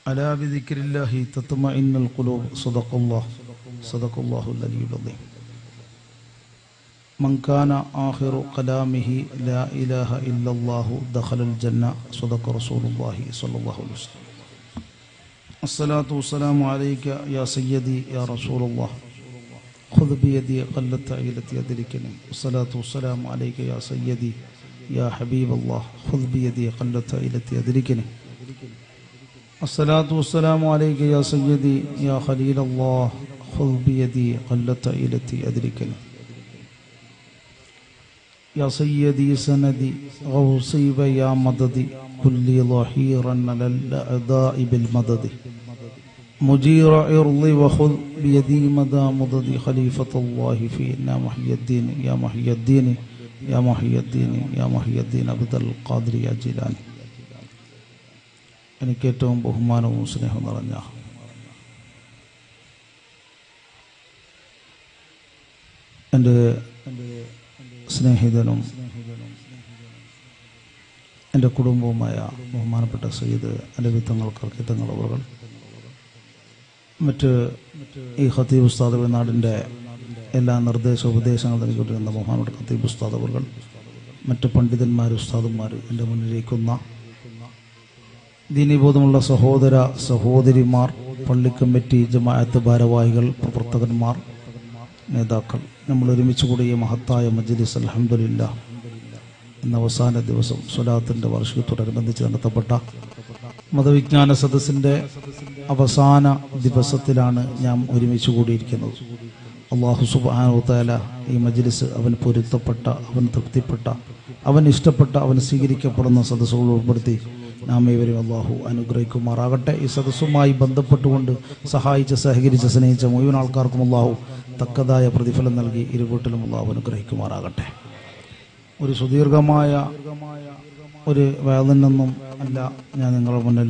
ألا بذكر الله تطمئن القلوب صدق الله صدق الله العلي العظيم من كان آخر كلامه لا إله إلا الله دخل الجنة صدق رسول الله صلى الله عليه وسلم الصلاة والسلام عليك يا سيدي يا رسول الله خذ بيدي قلت عيلتي أدركني الصلاة والسلام عليك يا سيدي يا حبيب الله خذ بيدي قلت عيلتي أدركني الصلاة والسلام عليك يا سيدي يا خليل الله خذ بيدي قلت عيلتي أدركني يا سيدي سندي غوصي يا مددي كل ظهيرا على الأعداء بالمدد مجير عرضي وخذ بيدي مدى مددي خليفة الله فينا محي الدين يا محي الدين يا محي الدين يا محي الدين عبد القادر يا جيلاني എനിക്ക് ഏറ്റവും ബഹുമാനവും സ്നേഹവും നിറഞ്ഞ എൻ്റെ സ്നേഹിതനും എൻ്റെ കുടുംബവുമായ ബഹുമാനപ്പെട്ട സയ്യിദ് അലവിത്തങ്ങൾ കർക്കിത്തങ്ങൾ അവർ മറ്റ് ഈ ഖത്തീബ് ഉസ്താദ് നാടിൻ്റെ എല്ലാ നിർദ്ദേശ ഉപദേശങ്ങൾ നൽകിക്കൊണ്ടിരുന്ന ബഹുമാനപ്പെട്ട ഖത്തീബ് ഉസ്താദ് അവർ മറ്റ് പണ്ഡിതന്മാർ ഉസ്താദന്മാർ എൻ്റെ മുന്നിലിരിക്കുന്ന ദീനീബോധമുള്ള സഹോദര സഹോദരിമാർ പള്ളി കമ്മിറ്റി ജമാഅത്ത് ഭാരവാഹികൾ പ്രവർത്തകന്മാർ നേതാക്കൾ നമ്മൾ ഒരുമിച്ച് കൂടി ഈ മഹത്തായ മജ്ലിസ് അലഹമില്ല എന്ന അവസാന ദിവസം സ്വലാത്തിന്റെ വാർഷികത്തോടനുബന്ധിച്ച് നടത്തപ്പെട്ട മതവിജ്ഞാന സദസ്സിന്റെ അവസാന ദിവസത്തിലാണ് ഞാൻ ഒരുമിച്ച് കൂടിയിരിക്കുന്നത് അള്ളാഹു സുബാനുത്താല ഈ മജ്ലിസ് അവൻ പൊരുത്തപ്പെട്ട അവൻ തൃപ്തിപ്പെട്ട അവൻ ഇഷ്ടപ്പെട്ട അവൻ സ്വീകരിക്കപ്പെടുന്ന സദസ്സുകൾ ഉൾപ്പെടുത്തി നാം ഇവരെ അള്ളാഹു അനുഗ്രഹിക്കുമാറാകട്ടെ ഈ സദസ്സുമായി ബന്ധപ്പെട്ടുകൊണ്ട് സഹായിച്ച് സഹകരിച്ച് സ്നേഹിച്ച മുഴുവൻ ആൾക്കാർക്കും അള്ളാഹു തക്കതായ പ്രതിഫലം നൽകി ഇരുകൂട്ടിലും അള്ളാഹു അനുഗ്രഹിക്കുമാറാകട്ടെ ഒരു സുദീർഘമായ ഒരു വേദനൊന്നും അല്ല ഞാൻ നിങ്ങളുടെ മുന്നിൽ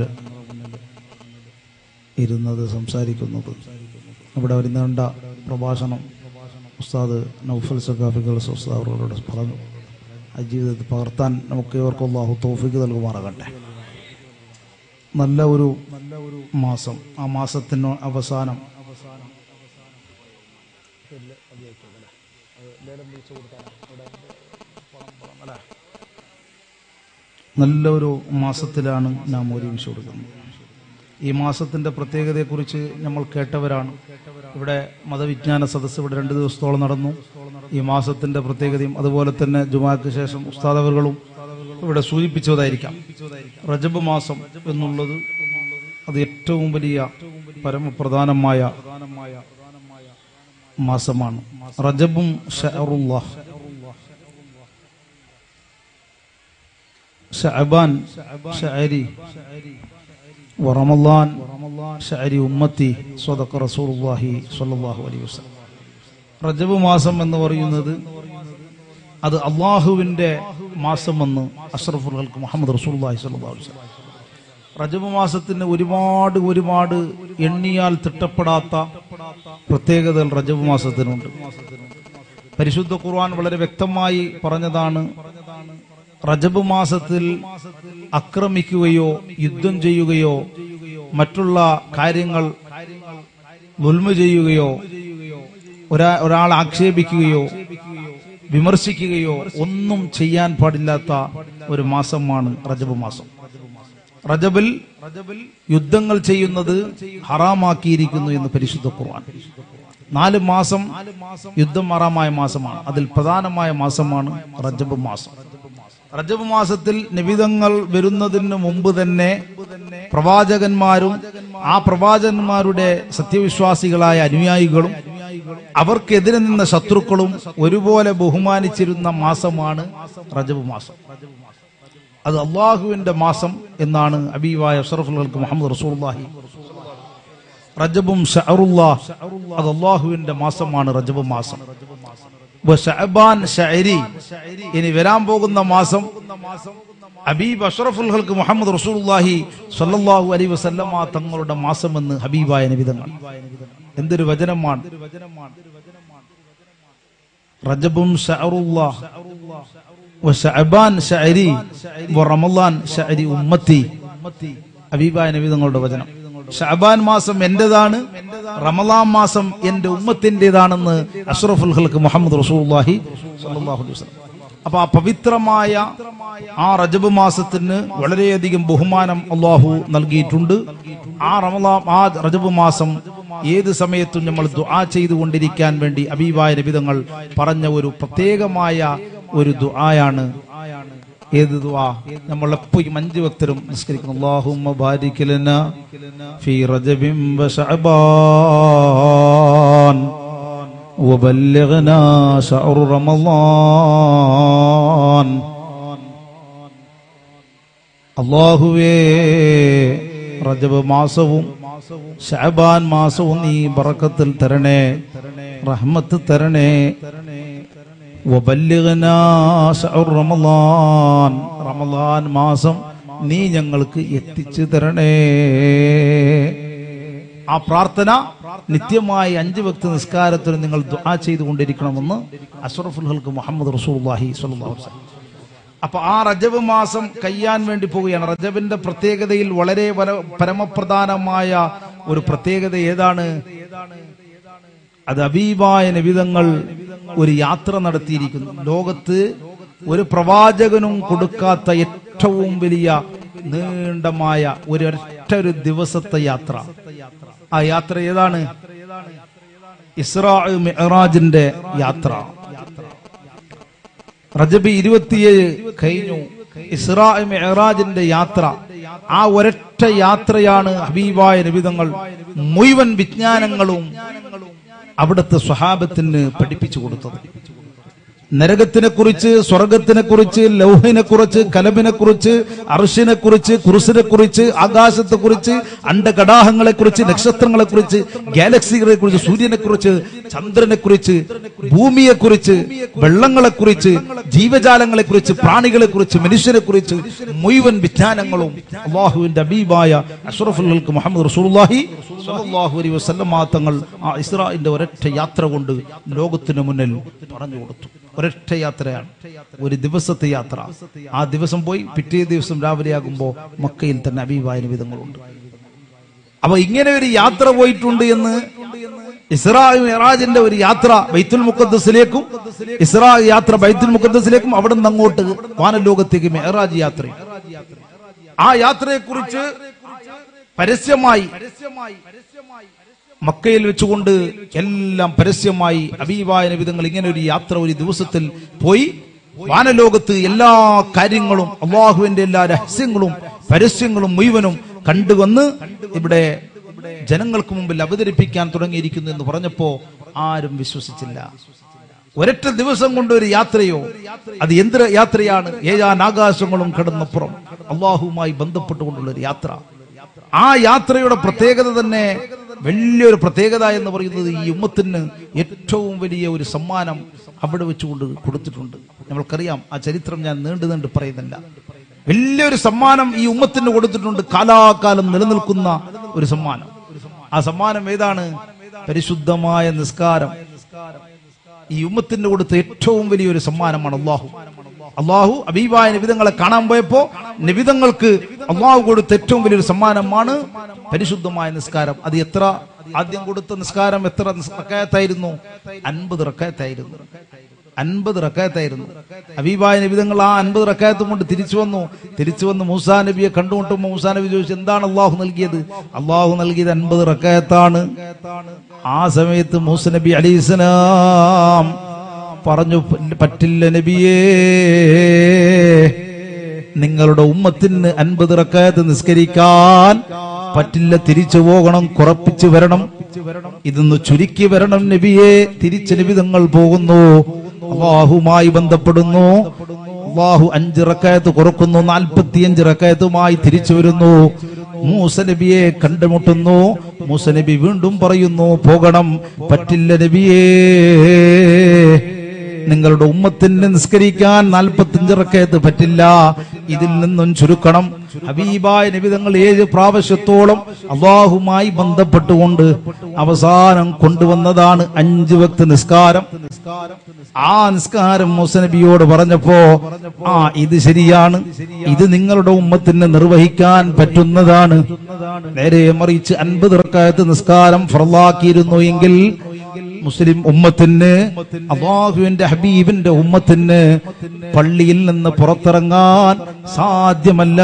ഇരുന്നത് സംസാരിക്കുന്നത് ഇവിടെ ഒരു നീണ്ട പ്രഭാഷണം ഉസ്താദ് നൗഫൽ സഖാഫികൾ ഉസ്താദ് അവരോട് പറഞ്ഞു ആ ജീവിതത്തിൽ പകർത്താൻ നമുക്ക് ഇവർക്ക് അള്ളാഹു തോഫിക്ക് നൽകുമാറാകട്ടെ നല്ല ഒരു നല്ല ഒരു മാസം ആ മാസത്തിന് അവസാനം നല്ല ഒരു മാസത്തിലാണ് നാം ഒരുമിച്ച് കൊടുക്കുന്നത് ഈ മാസത്തിന്റെ പ്രത്യേകതയെക്കുറിച്ച് നമ്മൾ കേട്ടവരാണ് ഇവിടെ മതവിജ്ഞാന സദസ്സ് ഇവിടെ രണ്ട് ദിവസത്തോളം നടന്നു ഈ മാസത്തിന്റെ പ്രത്യേകതയും അതുപോലെ തന്നെ ജുമാക്ക് ശേഷം ഉസ്താദവറുകളും ഇവിടെ സൂചിപ്പിച്ചതായിരിക്കാം റജബ് മാസം എന്നുള്ളത് അത് ഏറ്റവും വലിയ പരമപ്രധാനമായ മാസമാണ് റജബും ഷഅറുല്ലാഹ് ഷഅബാൻ ഷഅരി ورمضان ഷഅരി ഉമ്മത്തി സ്വദഖ റസൂലുള്ളാഹി സ്വല്ലല്ലാഹു അലൈഹി വസല്ലം റജബ് മാസം എന്ന് പറയുന്നത് അത് അള്ളാഹുവിന്റെ മാസമെന്ന് അഷ്റഫുൽ ഹൽക്ക് മുഹമ്മദ് റസൂലുള്ളാഹി സ്വല്ലല്ലാഹു അലൈഹി വസല്ലം റജബ് മാസത്തിന് ഒരുപാട് ഒരുപാട് എണ്ണിയാൽ തിട്ടപ്പെടാത്ത പ്രത്യേകതകൾ റജബ് മാസത്തിനുണ്ട് പരിശുദ്ധ ഖുർആൻ വളരെ വ്യക്തമായി പറഞ്ഞതാണ് റജബ് മാസത്തിൽ ആക്രമിക്കുകയോ യുദ്ധം ചെയ്യുകയോ മറ്റുള്ള കാര്യങ്ങൾ ഉൽമ ചെയ്യുകയോ ഒരാ ഒരാൾ ആക്ഷേപിക്കുകയോ വിമർശിക്കുകയോ ഒന്നും ചെയ്യാൻ പാടില്ലാത്ത ഒരു മാസമാണ് റജബ് മാസം റജബിൽ യുദ്ധങ്ങൾ ചെയ്യുന്നത് ഹറാമാക്കിയിരിക്കുന്നു എന്ന് പരിശുദ്ധ ഖുർആൻ നാല് മാസം യുദ്ധം ഹറാമായ മാസമാണ് അതിൽ പ്രധാനമായ മാസമാണ് റജബ് മാസം റജബ് മാസത്തിൽ നിബിതങ്ങൾ വരുന്നതിന് മുമ്പ് തന്നെ പ്രവാചകന്മാരും ആ പ്രവാചകന്മാരുടെ സത്യവിശ്വാസികളായ അനുയായികളും അവർക്കെതിരെ നിന്ന ശത്രുക്കളും ഒരുപോലെ ബഹുമാനിച്ചിരുന്ന മാസമാണ് റജബ് മാസം അത് അള്ളാഹുവിന്റെ മാസം എന്നാണ് അബീവായ അഷറഫുൽക്ക് മുഹമ്മദ് റസൂർലാഹി റജബും ഷഅറുല്ലാഹ് അത് അള്ളാഹുവിന്റെ മാസമാണ് റജബ് മാസം ഷഅബാൻ ഷഅരി ഇനി വരാൻ പോകുന്ന മാസം ഹബീബ് അഷ്റഫുൽ ഹൽക്ക് മുഹമ്മദ് റസൂലുള്ളാഹി സ്വല്ലല്ലാഹു അലൈഹി വസല്ലമ തങ്ങളുടെ മാസമെന്ന് ഹബീബായ നബിതങ്ങൾ എന്തൊരു വചനമാണ് റജബും ഷഅറുല്ലാഹ് വശഅബാൻ ഷഅരി വറമളാൻ ഷഅരി ഉമ്മത്തി ഹബീബായ നബി തങ്ങളുടെ വചനം ഷാബാൻ മാസം എന്റേതാണ് റമലാം മാസം എന്റെ ഉമ്മത്തിൻ്റെതാണെന്ന് അഷ്റഫുൽ ഹൽക്ക് മുഹമ്മദ് റസൂല്ലാഹി സ്വല്ലല്ലാഹു അലൈഹി വസല്ലം അപ്പൊ ആ പവിത്രമായ ആ റജബ് മാസത്തിന് വളരെയധികം ബഹുമാനം അള്ളാഹു നൽകിയിട്ടുണ്ട് ആ റമലാ ആ റജബ് മാസം ഏത് സമയത്തും നമ്മൾ ദുആ ചെയ്തുകൊണ്ടിരിക്കാൻ വേണ്ടി അബീബായ നബിതങ്ങൾ പറഞ്ഞ ഒരു പ്രത്യേകമായ ഒരു ദുആയാണ് ഏത് ദുആ നമ്മൾ എപ്പോഴും അഞ്ച് ഭക്തരും നിസ്കരിക്കുന്നു അല്ലാഹുമ്മ ബാരിക് ലനാ ഫീ റജബിൻ വശഅബാൻ وبلغنا شهر رمضان അള്ളാഹുവേ റജബ് മാസവും ഷഹബാൻ മാസവും നീ ബറക്കത്തിൽ തരണേ റഹ്മത്ത് തരണേ വബല്ലിഗ്നാ ശഅർ റമളാൻ റമളാൻ മാസം നീ ഞങ്ങൾക്ക് എത്തിച്ചു തരണേ ആ പ്രാർത്ഥന നിത്യമായി അഞ്ച് ഭക്തി നിസ്കാരത്തിന് നിങ്ങൾ ദുആ ചെയ്തുകൊണ്ടിരിക്കണമെന്ന് അഷ്റഫുൽ ഹൽക്ക് മുഹമ്മദ് റസൂലുള്ളാഹി സ്വല്ലല്ലാഹു അലൈഹി വസല്ലം അപ്പൊ ആ റജബ് മാസം കയ്യാൻ വേണ്ടി പോവുകയാണ് റജബിന്റെ പ്രത്യേകതയിൽ വളരെ വല- പരമപ്രധാനമായ ഒരു പ്രത്യേകത ഏതാണ് അത് അബീബായ നിബിതങ്ങൾ ഒരു യാത്ര നടത്തിയിരിക്കുന്നു ലോകത്ത് ഒരു പ്രവാചകനും കൊടുക്കാത്ത ഏറ്റവും വലിയ നീണ്ടമായ ഒരു ഒറ്റ ഒരു ദിവസത്തെ യാത്ര ആ യാത്ര ഏതാണ് ഇസ്രാ മെഹറാജിന്റെ യാത്ര റജബ് ഇരുപത്തിയേഴ് കഴിഞ്ഞു ഇസ്രാ മെഹറാജിന്റെ യാത്ര ആ ഒരൊറ്റ യാത്രയാണ് ഹബീബായ നിബിതങ്ങൾ മുഴുവൻ വിജ്ഞാനങ്ങളും അവിടുത്തെ സ്വഹാബത്തിന് പഠിപ്പിച്ചു കൊടുത്തത് നരകത്തിനെ കുറിച്ച് സ്വർഗത്തിനെ കുറിച്ച് ലൗഹിനെ കുറിച്ച് കലബിനെ കുറിച്ച് അർഷിനെ കുറിച്ച് കുറുസിനെ കുറിച്ച് ആകാശത്തെ കുറിച്ച് അണ്ടകടാഹങ്ങളെ കുറിച്ച് നക്ഷത്രങ്ങളെ കുറിച്ച് ഗാലക്സികളെ കുറിച്ച് സൂര്യനെ കുറിച്ച് ചന്ദ്രനെ കുറിച്ച് ഭൂമിയെ കുറിച്ച് വെള്ളങ്ങളെ കുറിച്ച് ജീവജാലങ്ങളെ കുറിച്ച് പ്രാണികളെ കുറിച്ച് മനുഷ്യരെ കുറിച്ച് മുഴുവൻ വിജ്ഞാനങ്ങളും അള്ളാഹുവിന്റെ അബീബായ അഷ്റഫുൽ മുഹമ്മദ് റസൂലുള്ളാഹി സ്വല്ലല്ലാഹു അലൈഹി വസല്ലം തങ്ങൾ ആ ഇസ്രായിന്റെ ഒരൊറ്റ യാത്ര കൊണ്ട് ലോകത്തിന് മുന്നിൽ പറഞ്ഞു കൊടുത്തു ഒരൊറ്റ യാത്രയാണ് ഒരു ദിവസത്തെ യാത്ര ആ ദിവസം പോയി പിറ്റേ ദിവസം രാവിലെ ആകുമ്പോ മക്കയിൽ തന്നെ അബീബായ വിധങ്ങളുണ്ട് അപ്പൊ ഇങ്ങനെ ഒരു യാത്ര പോയിട്ടുണ്ട് എന്ന് ഇസ്രാ മിറാജിന്റെ ഒരു യാത്ര ബൈത്തുൽ മുഖദ്സിലേക്കും ഇസ്രാ യാത്ര ബൈത്തുൽ മുഖദ്സിലേക്കും അവിടെ നിന്ന് അങ്ങോട്ട് വാനലോകത്തേക്ക് മെഹറാജ് യാത്ര ആ യാത്രയെ കുറിച്ച് പരസ്യമായി മക്കയിൽ വെച്ചുകൊണ്ട് എല്ലാം പരസ്യമായി അബീബായ നബിതങ്ങൾ ഇങ്ങനെ ഒരു യാത്ര ഒരു ദിവസത്തിൽ പോയി വാനലോകത്ത് എല്ലാ കാര്യങ്ങളും അള്ളാഹുവിന്റെ എല്ലാ രഹസ്യങ്ങളും പരസ്യങ്ങളും മുഴുവനും കണ്ടുവന്ന് ഇവിടെ ജനങ്ങൾക്ക് മുമ്പിൽ അവതരിപ്പിക്കാൻ തുടങ്ങിയിരിക്കുന്നു എന്ന് പറഞ്ഞപ്പോ ആരും വിശ്വസിച്ചില്ല ഒരൊറ്റ ദിവസം കൊണ്ട് ഒരു യാത്രയോ അത് എന്ത് യാത്രയാണ് ഏഴാൻ ആകാശങ്ങളും കടന്നപ്പുറം അള്ളാഹുവുമായി ബന്ധപ്പെട്ടുകൊണ്ടുള്ള ഒരു യാത്ര ആ യാത്രയുടെ പ്രത്യേകത തന്നെ വലിയൊരു പ്രത്യേകത എന്ന് പറയുന്നത് ഈ ഉമ്മത്തിന് ഏറ്റവും വലിയ ഒരു സമ്മാനം അവിടെ വെച്ചുകൊണ്ട് കൊടുത്തിട്ടുണ്ട് നമ്മൾക്കറിയാം ആ ചരിത്രം ഞാൻ നീണ്ടു നീണ്ട് പറയുന്നില്ല വലിയൊരു സമ്മാനം ഈ ഉമ്മത്തിന് കൊടുത്തിട്ടുണ്ട് കാലാകാലം നിലനിൽക്കുന്ന ഒരു സമ്മാനം ആ സമ്മാനം ഏതാണ് പരിശുദ്ധമായ നിസ്കാരം ഈ ഉമ്മത്തിന് കൊടുത്ത ഏറ്റവും വലിയൊരു സമ്മാനമാണ് അള്ളാഹു അള്ളാഹു അബീബായ നിബിതങ്ങളെ കാണാൻ പോയപ്പോ നിബിതങ്ങൾക്ക് അള്ളാഹു കൊടുത്ത ഏറ്റവും വലിയൊരു സമ്മാനമാണ് പരിശുദ്ധമായ നിസ്കാരം അത് എത്ര ആദ്യം കൊടുത്ത നിസ്കാരം എത്ര റക്കായത്തായിരുന്നു അൻപത് റക്കായത്തായിരുന്നു അൻപത് റക്കായത്തായിരുന്നു അബീബായ നബിതങ്ങൾ ആ അൻപത് റക്കായത്തും കൊണ്ട് തിരിച്ചു വന്നു തിരിച്ചു വന്ന് മൂസാ നബിയെ കണ്ടുമുട്ടുമ്പോൾ മൂസാ നബി ചോദിച്ചു എന്താണ് അള്ളാഹു നൽകിയത് അള്ളാഹു നൽകിയത് അൻപത് റക്കായത്താണ് ആ സമയത്ത് മൂസ നബി അലിസ്ലാം പറഞ്ഞു പറ്റില്ല നബിയേ നിങ്ങളുടെ ഉമ്മത്തിന് അൻപത് റക്കായത്ത് നിസ്കരിക്കാൻ പറ്റില്ല തിരിച്ചു പോകണം കുറപ്പിച്ചു വരണം ഇതൊന്ന് ചുരുക്കി വരണം നബിയെ തിരിച്ച് നിബിതങ്ങൾ പോകുന്നു അള്ളാഹുമായി ബന്ധപ്പെടുന്നു അള്ളാഹു അഞ്ച് റക്കായത്ത് കുറക്കുന്നു നാൽപ്പത്തിയഞ്ച് റക്കായത്തുമായി തിരിച്ചു വരുന്നു മൂസ നബിയെ കണ്ടുമുട്ടുന്നു മൂസ നബി വീണ്ടും പറയുന്നു പോകണം പറ്റില്ല നബിയേ നിങ്ങളുടെ ഉമ്മത്തിന് നിസ്കരിക്കാൻ നാൽപ്പത്തിയഞ്ച് റക്കയത്ത് പറ്റില്ല ഇതിൽ നിന്നും ചുരുക്കണം ഹബീബായ നിബിതങ്ങൾ ഏഴ് പ്രാവശ്യത്തോളം അള്ളാഹുമായി ബന്ധപ്പെട്ടുകൊണ്ട് അവസാനം കൊണ്ടുവന്നതാണ് അഞ്ച് വക്ത് നിസ്കാരം ആ നിസ്കാരം മുസനബിയോട് പറഞ്ഞപ്പോ ആ ഇത് ശരിയാണ് ഇത് നിങ്ങളുടെ ഉമ്മത്തിന് നിർവഹിക്കാൻ പറ്റുന്നതാണ് നേരെ മറിച്ച് അൻപത് റക്കായത്ത് നിസ്കാരം ഫറലാക്കിയിരുന്നു എങ്കിൽ മുസ്ലിം ഉമ്മത്തിന് അള്ളാഹുവിന്റെ ഹബീബിന്റെ ഉമ്മത്തിന് പള്ളിയിൽ നിന്ന് പുറത്തിറങ്ങാൻ സാധ്യമല്ല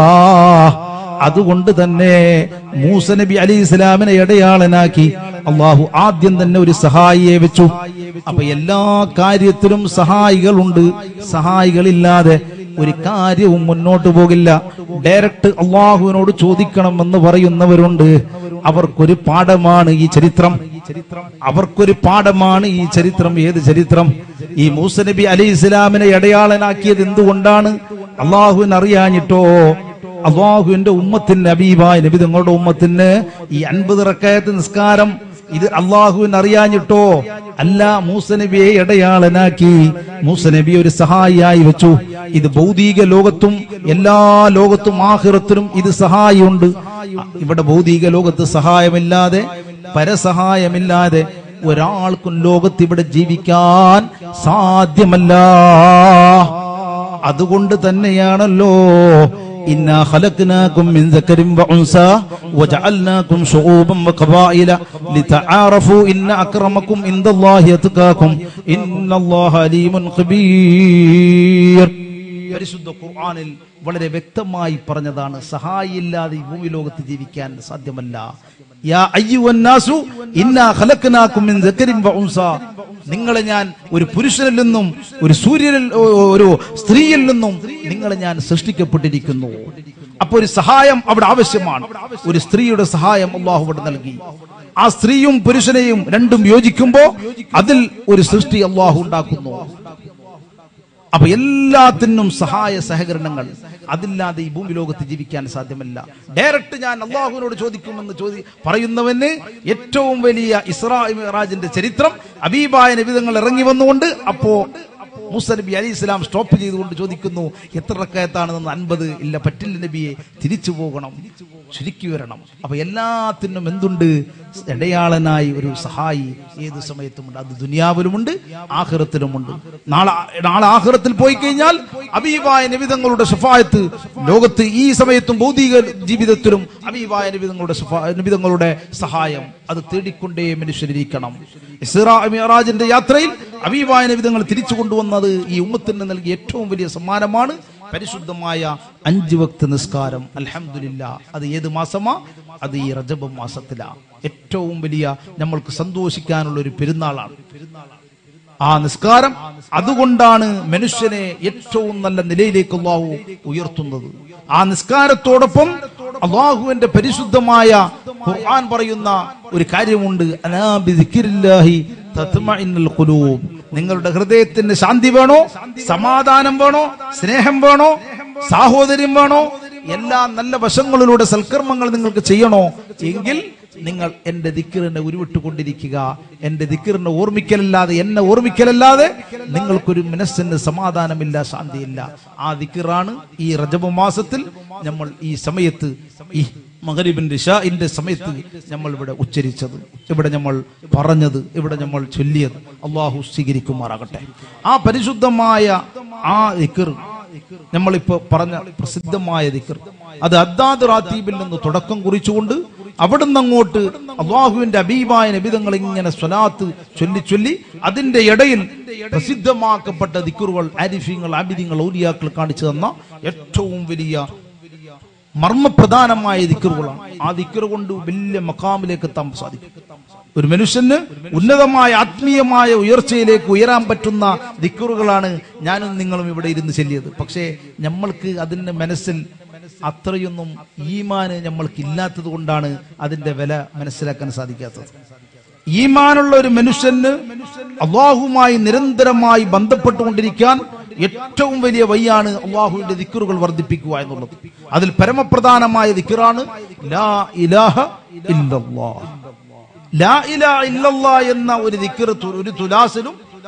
അതുകൊണ്ട് തന്നെ മൂസ നബി അലി ഇസ്ലാമിനെ ഇടയാളനാക്കി അള്ളാഹു ആദ്യം തന്നെ ഒരു സഹായിയെ വെച്ചു അപ്പൊ എല്ലാ കാര്യത്തിലും സഹായികളുണ്ട് സഹായികളില്ലാതെ ഒരു കാര്യവും മുന്നോട്ട് പോകില്ല ഡയറക്റ്റ് അള്ളാഹുവിനോട് ചോദിക്കണം എന്ന് പറയുന്നവരുണ്ട് അവർക്കൊരു പാഠമാണ് ഈ ചരിത്രം അവർക്കൊരു പാഠമാണ് ഈ ചരിത്രം ഏത് ചരിത്രം ഈ മൂസ നബി അലി ഇസ്ലാമിനെ ഇടയാളനാക്കിയത് എന്തുകൊണ്ടാണ് അള്ളാഹുവിന് അറിയാഞ്ഞിട്ടോ അള്ളാഹുവിന്റെ ഉമ്മത്തിന് അബീബായ നബി തങ്ങളുടെ ഉമ്മത്തിന് ഈ അൻപത് റക്കയത്ത് നിസ്കാരം ഇത് അള്ളാഹുവിന് അറിയാഞ്ഞിട്ടോ അല്ല മൂസനബിയെ ഇടയാളനാക്കി മൂസനബി ഒരു സഹായിയായി വെച്ചു ഇത് ഭൗതിക ലോകത്തും എല്ലാ ലോകത്തും ആഹിറത്തിനും ഇത് സഹായമുണ്ട് ഇവിടെ ഭൗതിക ലോകത്ത് സഹായമില്ലാതെ പരസഹായമില്ലാതെ ഒരാൾക്കും ലോകത്ത് ഇവിടെ ജീവിക്കാൻ സാധ്യമല്ല അതുകൊണ്ട് തന്നെയാണല്ലോ إنا خلقناكم من ذكر وأنثى وجعلناكم شعوبا وقبائل لتعارفوا إن أكرمكم عند الله يتقاكم إن الله عليم خبير പരിശുദ്ധ ഖുർആനിൽ വളരെ വ്യക്തമായി പറഞ്ഞതാണ് സഹായില്ലാതെ ഈ ഭൂമി ലോകത്ത് ജീവിക്കാൻ സാധ്യമല്ല യാ അയ്യുവന്നാസു ഇന്നാ ഖലഖനാകും മിൻ ദക്കരിൻ വ ഉൻസ നിങ്ങളെ ഞാൻ ഒരു പുരുഷനിൽ നിന്നും ഒരു സൂര്യനിൽ ഒരു സ്ത്രീയിൽ നിന്നും നിങ്ങളെ ഞാൻ സൃഷ്ടിക്കപ്പെട്ടിരിക്കുന്നു അപ്പൊ ഒരു സഹായം അവിടെ ആവശ്യമാണ് ഒരു സ്ത്രീയുടെ സഹായം അള്ളാഹു അവിടെ നൽകി ആ സ്ത്രീയും പുരുഷനെയും രണ്ടും യോജിക്കുമ്പോ അതിൽ ഒരു സൃഷ്ടി അള്ളാഹു ഉണ്ടാക്കുന്നു അപ്പൊ എല്ലാത്തിനും സഹായ സഹകരണങ്ങൾ അതില്ലാതെ ഈ ഭൂമി ലോകത്ത് ജീവിക്കാൻ സാധ്യമല്ല ഡയറക്റ്റ് ഞാൻ അള്ളാഹുവിനോട് ചോദിക്കുമെന്ന് ചോദി പറയുന്നവന് ഏറ്റവും വലിയ ഇസ്രാ മിറാജിന്റെ ചരിത്രം അബീബായ നിബിതങ്ങൾ ഇറങ്ങി വന്നുകൊണ്ട് അപ്പോ മൂസ നബി അലി ഇസ്ലാം സ്റ്റോപ്പ് ചെയ്തുകൊണ്ട് ചോദിക്കുന്നു എത്ര റക്കയത്താണെന്ന് അൻപത് ഇല്ല പറ്റില്ല നബിയെ തിരിച്ചു പോകണം ചുരുക്കി വരണം അപ്പൊ എല്ലാത്തിനും എന്തുണ്ട് ഇടയാളനായി ഒരു സഹായി ഏത് സമയത്തുമുണ്ട് അത് ദുനിയാവിലുമുണ്ട് ആഹ്റത്തിലുമുണ്ട് നാളെ നാളെ ആഹ്റത്തിൽ പോയി കഴിഞ്ഞാൽ അബീബായ നിബിതങ്ങളുടെ ഷഫായത്ത് ലോകത്ത് ഈ സമയത്തും ഭൗതിക ജീവിതത്തിലും അബീബായ നിബിതങ്ങളുടെ നിബിതങ്ങളുടെ സഹായം അത് തേടിക്കൊണ്ടേ മനുഷ്യരിക്കണം ഇസ്രാ മിറാജിന്റെ യാത്രയിൽ അബീബായ നിബിതങ്ങൾ തിരിച്ചു കൊണ്ടുവന്നത് ഈ ഉമ്മത്തിന് നൽകിയ ഏറ്റവും വലിയ സമ്മാനമാണ് പരിശുദ്ധമായ അഞ്ച് വക്ത് നിസ്കാരം അൽഹംദുലില്ല അത് ഏത് മാസമാ അത് ഈ റജബ് മാസത്തിലാ ഏറ്റവും വലിയ നമ്മൾക്ക് സന്തോഷിക്കാനുള്ള ഒരു പെരുന്നാളാണ് ആ നിസ്കാരം അതുകൊണ്ടാണ് മനുഷ്യനെ ഏറ്റവും നല്ല നിലയിലേക്ക് അള്ളാഹു ഉയർത്തുന്നത് ആ നിസ്കാരത്തോടൊപ്പം അള്ളാഹുവിന്റെ പരിശുദ്ധമായ ഖുർആൻ പറയുന്ന ഒരു കാര്യമുണ്ട് അലാ ബിദിക്രില്ലാഹി തത്മഇന്നുൽ ഖുലൂബ് നിങ്ങളുടെ ഹൃദയത്തിന് ശാന്തി വേണോ സമാധാനം വേണോ സ്നേഹം വേണോ സാഹോദര്യം വേണോ എല്ലാ നല്ല വശങ്ങളിലൂടെ സൽക്കർമ്മങ്ങൾ നിങ്ങൾക്ക് ചെയ്യണോ എങ്കിൽ നിങ്ങൾ എന്റെ ദിക്കറിനെ ഉരുവിട്ടുകൊണ്ടിരിക്കുക എന്റെ ദിക്കറിനെ ഓർമ്മിക്കലല്ലാതെ എന്നെ ഓർമ്മിക്കലല്ലാതെ നിങ്ങൾക്കൊരു മനസ്സിന് സമാധാനമില്ല ശാന്തിയില്ല ആ ദിക്കറാണ് ഈ റജബ് മാസത്തിൽ നമ്മൾ ഈ സമയത്ത് ഈ മകരിബിന്റെ ഷാഇന്റെ സമയത്ത് നമ്മൾ ഇവിടെ ഉച്ചരിച്ചത് ഇവിടെ നമ്മൾ പറഞ്ഞത് ഇവിടെ നമ്മൾ ചൊല്ലിയത് അള്ളാഹു സ്വീകരിക്കുമാറാകട്ടെ ആ പരിശുദ്ധമായ ആ ദിക്കർ നമ്മളിപ്പോ പറഞ്ഞ പ്രസിദ്ധമായ ദിക്കർ അത് അദ്ദാദ് റാത്തീബിൽ നിന്ന് തുടക്കം കുറിച്ചുകൊണ്ട് അവിടുന്ന് അങ്ങോട്ട് അള്ളാഹുവിന്റെ അബീബായ നബിതങ്ങൾ ഇങ്ങനെ സ്വലാത്ത് ചൊല്ലി ചൊല്ലി അതിന്റെ ഇടയിൽ പ്രസിദ്ധമാക്കപ്പെട്ട ദിക്കറുകൾ ആരിഫ്യങ്ങൾ ആബിദിങ്ങൾ ഔലിയാക്കൾ കാണിച്ചു തന്ന ഏറ്റവും വലിയ മർമ്മപ്രധാനമായ ദിക്കറുകളാണ് ആ ദിക്കറ് കൊണ്ട് വലിയ മക്കാമിലേക്ക് എത്താൻ സാധിക്കും ഒരു മനുഷ്യന് ഉന്നതമായ ആത്മീയമായ ഉയർച്ചയിലേക്ക് ഉയരാൻ പറ്റുന്ന ദിക്കറുകളാണ് ഞാനും നിങ്ങളും ഇവിടെ ഇരുന്ന് ചെല്ലിയത് പക്ഷേ നമ്മൾക്ക് അതിന്റെ മനസ്സിൽ അത്രയൊന്നും ഈമാന് നമ്മൾക്ക് ഇല്ലാത്തത് കൊണ്ടാണ് അതിന്റെ വില മനസ്സിലാക്കാൻ സാധിക്കാത്തത് ഈമാനുള്ള ഒരു മനുഷ്യന് അള്ളാഹുമായി നിരന്തരമായി ബന്ധപ്പെട്ടുകൊണ്ടിരിക്കാൻ ഏറ്റവും വലിയ വയ്യാണ് അള്ളാഹുവിന്റെ ദിക്കറുകൾ വർദ്ധിപ്പിക്കുക എന്നുള്ളത് അതിൽ പരമപ്രധാനമായ ദിക്കറാണ് ലാ ഇലാഹ ഇല്ലല്ലാഹ് ലാ ഇലാഹ ഇല്ലല്ലാഹ് എന്ന ഒരു ദിക്കർ ഒരു തുലാസിലും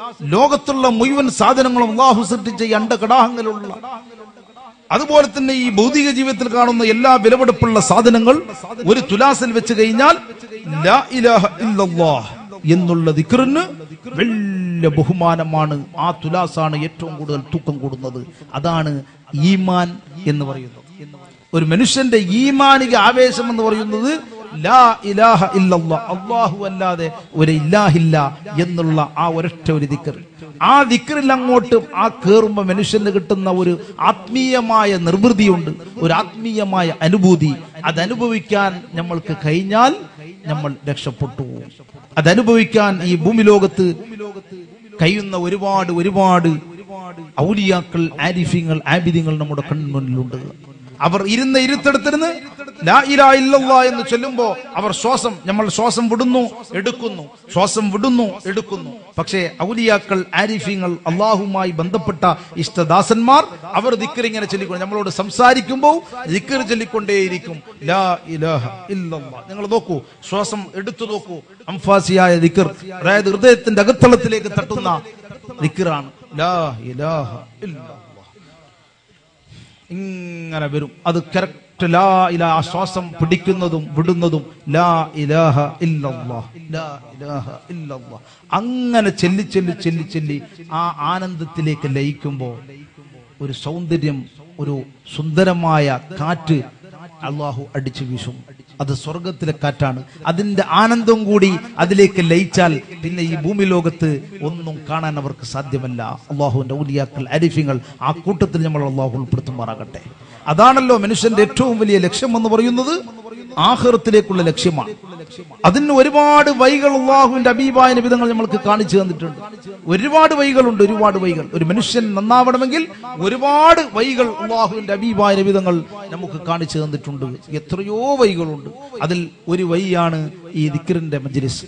ലോകത്തുള്ള മുഴുവൻ സാധനങ്ങളും അള്ളാഹു സൃഷ്ടിച്ച ഈ അണ്ടകടാഹങ്ങളുള്ള അതുപോലെ തന്നെ ഈ ഭൗതിക ജീവിതത്തിൽ കാണുന്ന എല്ലാ വിലപിടിപ്പുള്ള സാധനങ്ങൾ ഒരു തുലാസിൽ വെച്ച് കഴിഞ്ഞാൽ ലാ ഇലാഹ ഇല്ലല്ലാഹ് എന്നുള്ള ദിക്റിന് വലിയ ബഹുമാനമാണ് ആ തുലാസാണ് ഏറ്റവും കൂടുതൽ തൂക്കം കൂടുന്നത് അതാണ് ഈമാൻ എന്ന് പറയുന്നത് ഒരു മനുഷ്യന്റെ ഈമാനിക ആവേശം എന്ന് പറയുന്നത് ലാ ഇലാഹ ഇല്ലല്ലാ അള്ളാഹു അല്ലാതെ ഒരു ഇല്ലാഹില്ല എന്നുള്ള ആ ഒരൊറ്റ ഒരു ദിക്കർ ആ ദിക്കറിൽ അങ്ങോട്ട് ആ കേറുമ്പോ മനുഷ്യന് കിട്ടുന്ന ഒരു ആത്മീയമായ നിർവൃതിയുണ്ട് ഒരു ആത്മീയമായ അനുഭൂതി അത് അനുഭവിക്കാൻ നമ്മൾക്ക് കഴിഞ്ഞാൽ നമ്മൾ രക്ഷപ്പെട്ടു അതനുഭവിക്കാൻ ഈ ഭൂമി ലോകത്ത് കഴിയുന്ന ഒരുപാട് ഒരുപാട് ഔലിയാക്കൾ ആരിഫ്യങ്ങൾ ആബിദ്യങ്ങൾ നമ്മുടെ കൺമുന്നിലുണ്ട് അവർ ഇരുന്ന ഇരുത്തടുത്തിരുന്ന് ലാ ഇലാ ഇല്ലല്ലാ എന്ന് ചൊല്ലുമ്പോ അവർ ശ്വാസം നമ്മൾ ശ്വാസം വിടുന്നു എടുക്കുന്നു ശ്വാസം വിടുന്നു എടുക്കുന്നു പക്ഷേ ഔലിയാക്കൾ ആരിഫ്യങ്ങൾ അള്ളാഹുമായി ബന്ധപ്പെട്ട ഇഷ്ടദാസന്മാർ അവർ ദിക്കർ ഇങ്ങനെ ചൊല്ലിക്കൊണ്ട് നമ്മളോട് സംസാരിക്കുമ്പോൾ ദിക്കർ ചൊല്ലിക്കൊണ്ടേയിരിക്കും ലാ ഇലാഹ ഇല്ലല്ലാ നിങ്ങൾ നോക്കൂ ശ്വാസം എടുത്തു നോക്കൂ അംഫാസിയായ ദിക്കർ അതായത് ഹൃദയത്തിന്റെ അകത്തളത്തിലേക്ക് തട്ടുന്ന ദിക്കറാണ് ലാ ഇലാഹ ഇല്ലല്ലാ ഇങ്ങനെ വരും അത് കറക്റ്റ് ലാ ഇലാ ആ ശ്വാസം പിടിക്കുന്നതും വിടുന്നതും ലാ ഇലാഹ ഇല്ലല്ലാഹ് ലാ ഇലാഹ ഇല്ലല്ലാഹ് അങ്ങനെ ചെല്ലി ചെല്ലി ചെല്ലി ചെല്ലി ആ ആനന്ദത്തിലേക്ക് ലയിക്കുമ്പോൾ ഒരു സൗന്ദര്യം ഒരു സുന്ദരമായ കാറ്റ് അള്ളാഹു അടിച്ചു വീശും അത് സ്വർഗത്തിലെ കാറ്റാണ് അതിന്റെ ആനന്ദം കൂടി അതിലേക്ക് ലയിച്ചാൽ പിന്നെ ഈ ഭൂമി ലോകത്ത് ഒന്നും കാണാൻ അവർക്ക് സാധ്യമല്ല അള്ളാഹുവിന്റെ ഊലിയാക്കൾ അരിഫ്യങ്ങൾ ആ കൂട്ടത്തിൽ നമ്മൾ അള്ളാഹു ഉൾപ്പെടുത്തുമാറാകട്ടെ അതാണല്ലോ മനുഷ്യന്റെ ഏറ്റവും വലിയ ലക്ഷ്യം എന്ന് പറയുന്നത് ആഹൃത്തിലേക്കുള്ള ലക്ഷ്യമാണ് അതിന് ഒരുപാട് വൈകൾ അള്ളാഹുവിന്റെ അബീബായ വിധങ്ങൾ നമ്മൾക്ക് കാണിച്ചു തന്നിട്ടുണ്ട് ഒരുപാട് വൈകളുണ്ട് ഒരുപാട് വൈകൾ ഒരു മനുഷ്യൻ നന്നാവണമെങ്കിൽ ഒരുപാട് വൈകൾ അള്ളാഹുവിന്റെ അബീബായ വിധങ്ങൾ നമുക്ക് കാണിച്ചു തന്നിട്ടുണ്ട് എത്രയോ വൈകളുണ്ട് അതിൽ ഒരു വൈയാണ് ഈ ദിക്കറിന്റെ മജ്ലിസ്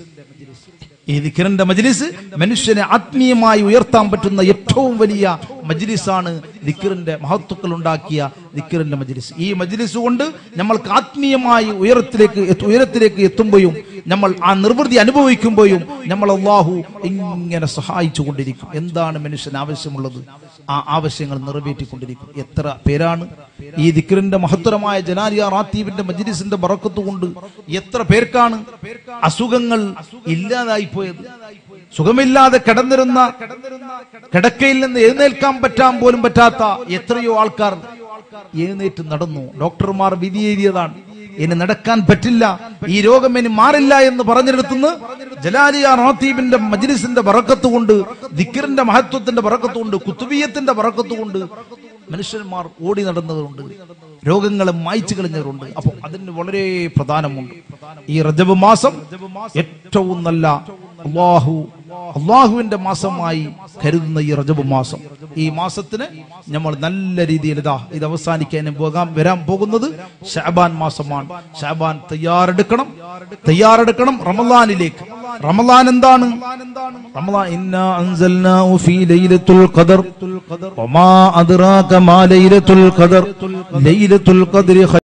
ഈ ദിക്കറിന്റെ മജ്ലിസ് മനുഷ്യനെ ആത്മീയമായി ഉയർത്താൻ പറ്റുന്ന ഏറ്റവും വലിയ മജ്ലിസാണ് ദിക്കറിന്റെ മഹത്വക്കൾ ഉണ്ടാക്കിയ ദിക്കറിന്റെ മജ്ലിസ് ഈ മജ്ലിസ് കൊണ്ട് നമ്മൾക്ക് ആത്മീയമായി ഉയരത്തിലേക്ക് എത്തു- ഉയരത്തിലേക്ക് എത്തുമ്പോഴും നമ്മൾ ആ നിർവൃതി അനുഭവിക്കുമ്പോഴും നമ്മൾ അള്ളാഹു ഇങ്ങനെ സഹായിച്ചു കൊണ്ടിരിക്കും എന്താണ് മനുഷ്യന് ആവശ്യമുള്ളത് ആ ആവശ്യങ്ങൾ നിറവേറ്റിക്കൊണ്ടിരിക്കും എത്ര പേരാണ് ഈ ദിക്കറിന്റെ മഹത്തരമായ ജനാലിയ റാത്തീബിന്റെ മജ്ലിസിന്റെ ബറക്കത്ത് കൊണ്ട് എത്ര പേർക്കാണ് അസുഖങ്ങൾ ഇല്ലാതായി പോയത് സുഖമില്ലാതെ കിടന്നിരുന്ന കിടക്കയിൽ നിന്ന് എഴുന്നേൽക്കാൻ പറ്റാൻ പോലും പറ്റാത്ത എത്രയോ ആൾക്കാർ എഴുന്നേറ്റ് നടന്നു ഡോക്ടർമാർ വിധിയെഴുതിയതാണ് ഇനി നടക്കാൻ പറ്റില്ല ഈ രോഗം ഇനി മാറില്ല എന്ന് പറഞ്ഞിടത്തുനിന്ന് ജലാലിയ റാത്തീബിന്റെ മജ്ലിസിന്റെ ബറക്കത്ത് കൊണ്ട് ദിക്കറിന്റെ മഹത്വത്തിന്റെ ബറക്കത്ത് കൊണ്ട് കുത്തുബീയത്തിന്റെ ബറക്കത്ത് കൊണ്ട് മനുഷ്യന്മാർ ഓടി നടന്നവരുണ്ട് രോഗങ്ങളെ മായ്ച്ചു കളഞ്ഞവരുണ്ട് അപ്പൊ അതിന് വളരെ പ്രധാനമുണ്ട് ഈ റജബ് മാസം ഏറ്റവും നല്ല അള്ളാഹു അള്ളാഹുവിന്റെ മാസമായി കരുതുന്ന ഈ റജബ് മാസം ഈ മാസത്തിന് നമ്മൾ നല്ല രീതിയിൽ ഇതാ ഇത് അവസാനിക്കാൻ പോകാൻ വരാൻ പോകുന്നത് ഷാബാൻ മാസമാണ് ഷാബാൻ തയ്യാറെടുക്കണം തയ്യാറെടുക്കണം റമദാനിലേക്ക് റമദാൻ എന്താണ് റമദാൻ ഇന്നാ അൻസൽനാഹു ഫീ ലൈലത്തുൽ ഖദർ വമാ അദ്റാക മാ ലൈലത്തുൽ ഖദർ ലൈലത്തുൽ ഖദ്രി